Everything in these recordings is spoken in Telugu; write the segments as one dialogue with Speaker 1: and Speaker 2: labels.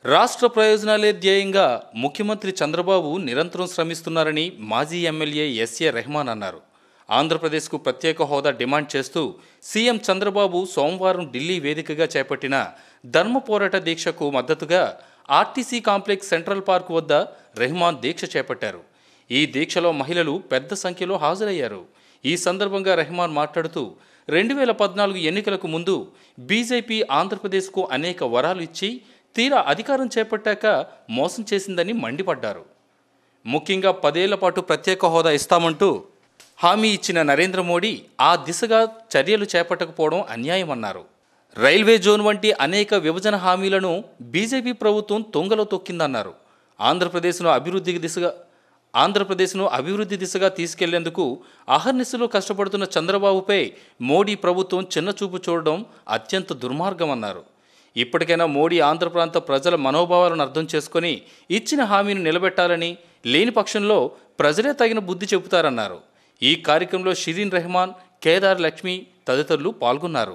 Speaker 1: రాష్ట్ర ప్రయోజనాలే ధ్యేయంగా ముఖ్యమంత్రి చంద్రబాబు నిరంతరం శ్రమిస్తున్నారని మాజీ ఎమ్మెల్యే ఎస్ఏ రెహమాన్ అన్నారు ఆంధ్రప్రదేశ్కు ప్రత్యేక హోదా డిమాండ్ చేస్తూ సీఎం చంద్రబాబు సోమవారం ఢిల్లీ వేదికగా చేపట్టిన ధర్మ పోరాట దీక్షకు మద్దతుగా ఆర్టీసీ కాంప్లెక్స్ సెంట్రల్ పార్క్ వద్ద రెహమాన్ దీక్ష చేపట్టారు ఈ దీక్షలో మహిళలు పెద్ద సంఖ్యలో హాజరయ్యారు ఈ సందర్భంగా రెహమాన్ మాట్లాడుతూ రెండు వేల పద్నాలుగు ఎన్నికలకు ముందు బీజేపీ ఆంధ్రప్రదేశ్కు అనేక వరాలు ఇచ్చి తీరా అధికారం చేపట్టాక మోసం చేసిందని మండిపడ్డారు ముఖ్యంగా పదేళ్ల పాటు ప్రత్యేక హోదా ఇస్తామంటూ హామీ ఇచ్చిన నరేంద్ర మోడీ ఆ దిశగా చర్యలు చేపట్టకపోవడం అన్యాయమన్నారు రైల్వే జోన్ వంటి అనేక విభజన హామీలను బీజేపీ ప్రభుత్వం తొంగలో తొక్కిందన్నారు ఆంధ్రప్రదేశ్ను అభివృద్ధి దిశగా ఆంధ్రప్రదేశ్ను అభివృద్ధి దిశగా తీసుకెళ్లేందుకు అహర్నిశలో కష్టపడుతున్న చంద్రబాబుపై మోడీ ప్రభుత్వం చిన్నచూపు చూడడం అత్యంత దుర్మార్గమన్నారు ఇప్పటికైనా మోడీ ఆంధ్ర ప్రాంత ప్రజల మనోభావాలను అర్థం చేసుకొని ఇచ్చిన హామీని నిలబెట్టాలని లేని పక్షంలో ప్రజలే తగిన బుద్ధి చెబుతారన్నారు ఈ కార్యక్రమంలో షిరీన్ రెహమాన్ కేదార్ లక్ష్మి తదితరులు పాల్గొన్నారు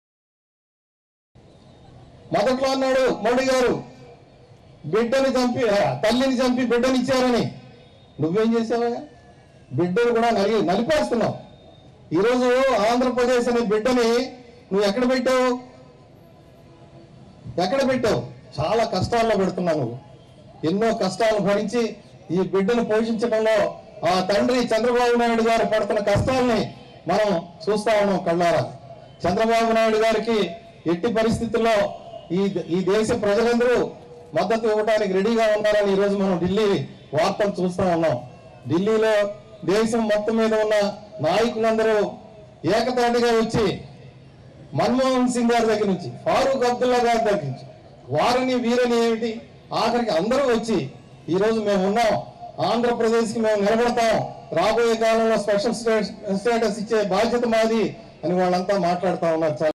Speaker 2: మొదట్లో అన్నాడు మోడీ గారు బిడ్డని చంపి ఆ, తల్లిని చంపి బిడ్డని ఇచ్చారని నువ్వేం చేసావా బిడ్డను కూడా నలి నలిపేస్తున్నావు ఈరోజు ఆంధ్రప్రదేశ్ అనే బిడ్డని నువ్వు ఎక్కడ పెట్టావు ఎక్కడ పెట్టావు చాలా కష్టాల్లో పెడుతున్నావు నువ్వు ఎన్నో కష్టాలు భరించి ఈ బిడ్డను పోషించడంలో ఆ తండ్రి చంద్రబాబు నాయుడు గారు పడుతున్న కష్టాల్ని మనం చూస్తా ఉన్నాం కళ్ళారా చంద్రబాబు నాయుడు గారికి ఎట్టి పరిస్థితుల్లో ఈ ఈ దేశ ప్రజలందరూ మద్దతు ఇవ్వడానికి రెడీగా ఉన్నారని ఈరోజు మనం ఢిల్లీ వార్తలు చూస్తా ఉన్నాం ఢిల్లీలో దేశం మొత్తం మీద ఉన్న నాయకులందరూ ఏకతాటిగా వచ్చి మన్మోహన్ సింగ్ గారి దగ్గర నుంచి ఫారూక్ అబ్దుల్లా గారి దగ్గర నుంచి వారిని వీరని ఏమిటి ఆఖరికి అందరూ వచ్చి ఈ రోజు మేము ఉన్నాం ఆంధ్రప్రదేశ్ కి మేము నిలబడతాం రాబోయే కాలంలో స్పెషల్ స్టేటస్ ఇచ్చే బాధ్యత మాది అని వాళ్ళంతా మాట్లాడుతా ఉన్నారు చాలా